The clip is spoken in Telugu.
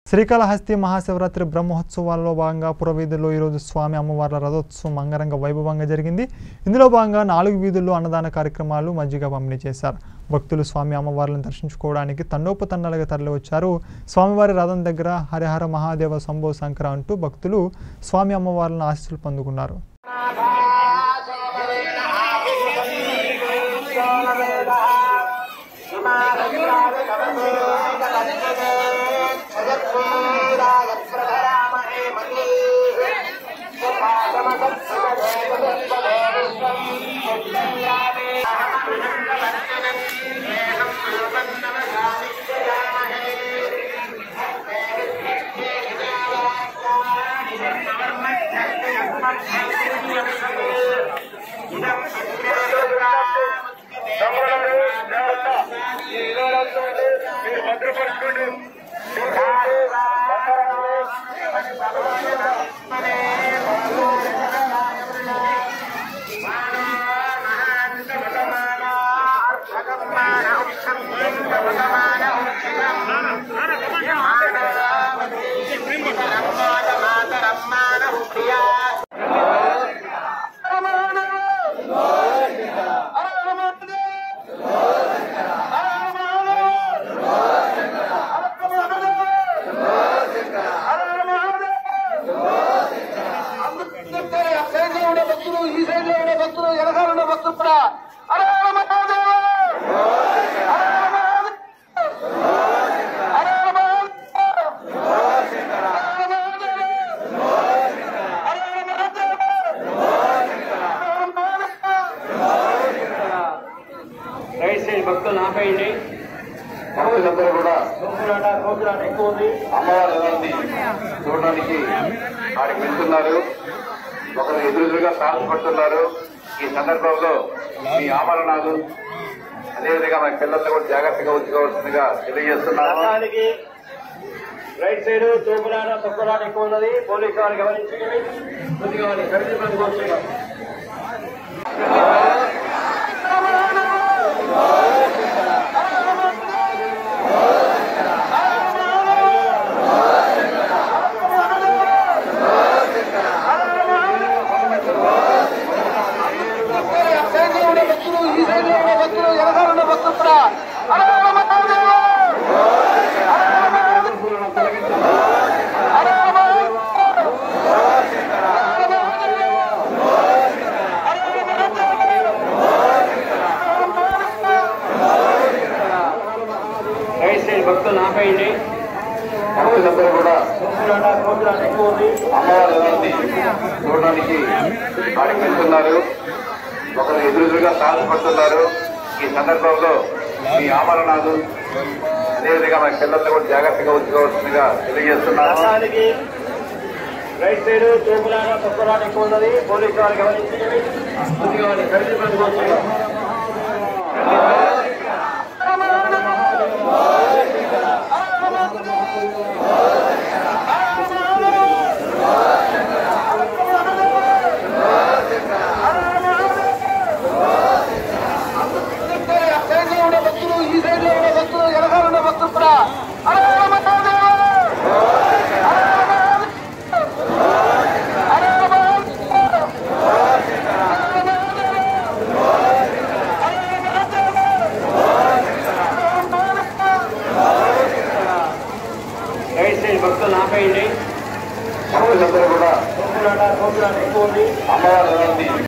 శ్రీకాళహస్తి మహాశివరాత్రి బ్రహ్మోత్సవాల్లో భాగంగా పురవీధుల్లో ఈరోజు స్వామి అమ్మవార్ల రథోత్సవం అంగరంగ వైభవంగా జరిగింది ఇందులో భాగంగా నాలుగు వీధుల్లో అన్నదాన కార్యక్రమాలు మజ్జిగ పంపిణీ చేశారు భక్తులు స్వామి అమ్మవార్లను దర్శించుకోవడానికి తండోపతండాలుగా తరలివచ్చారు స్వామివారి రథం దగ్గర హరిహర మహాదేవ శంభో శంకర అంటూ భక్తులు స్వామి అమ్మవార్లను ఆశీస్సులు పొందుకున్నారు సైడ్ లో ఉండే భక్తులు ఈ సైడ్ లో ఉండే భక్తులు వెనకాల ఉండే భక్తులు కూడా హర హర మహాదేవ! హర హర మహాదేవ! హర హర మహాదేవ! హర హర మహాదేవ! హర హర మహాదేవ! హర హర మహాదేవ! రైట్ సైడ్ భక్తులు ఆపేయండి భక్తులందరూ కూడా కోపులాట కోపులాట ఎక్కువ ఉంది అమ్మవారి రథాన్ని చూడడానికి వాడికి వెళ్తున్నారు ఒకరు ఎదురుగా సాగు పడుతున్నారు ఈ సందర్భంలో మీ ఆమరణాలు అదేవిధంగా మన పిల్లలతో కూడా జాగ్రత్తగా ఉంచుకోవాల్సిందిగా తెలియజేస్తున్నాము రథానికి రైట్ సైడ్ తోపులాట తొక్కులాట ఎక్కువ ఉన్నది పోలీసు వారు గమనించండి కొద్దిగా వారిని ఖరీదు కోరుతున్నాం సైడ్ లో ఉండే భక్తులు ఈ సైడ్ లో ఉండే భక్తులు వెనకాల ఉండే భక్తులు కూడా హర హర మహాదేవ! హర హర మహాదేవ! హర హర మహాదేవ! హర హర మహాదేవ! హర హర మహాదేవ! రైట్ సైడ్ భక్తులు ఆపేయండి భక్తులందరూ కూడా కోపులాట కోపులాట ఎక్కువ ఉంది అమ్మవారి రథాన్ని చూడడానికి వాడికి వెళ్తున్నారు ఒకరు ఎదురుగా సాగు పడుతున్నారు ఈ సందర్భంలో మీ ఆమరణాలు అదేవిధంగా మన పిల్లలతో కూడా జాగ్రత్తగా ఉంచుకోవాల్సిందిగా తెలియజేస్తున్నాము రథానికి రైట్ సైడ్ తోపులాట తొక్కులాట ఎక్కువ ఉన్నది పోలీసు వారు గమనించండి కొద్దిగా వారిని ఖరీదు కోరుతున్నాం సైడ్ లో ఉండే భక్తులు ఈ సైడ్ లో ఉండే భక్తులు వెనకాల ఉండే భక్తులు కూడా హర హర మహాదేవ! హర హర మహాదేవ! హర హర మహాదేవ! హర హర మహాదేవ! రైట్ సైడ్ భక్తులు ఆపేయండి భక్తులందరూ కూడా కోపులాట కోపులాట ఎక్కువ ఉంది అమ్మవారి రథాన్ని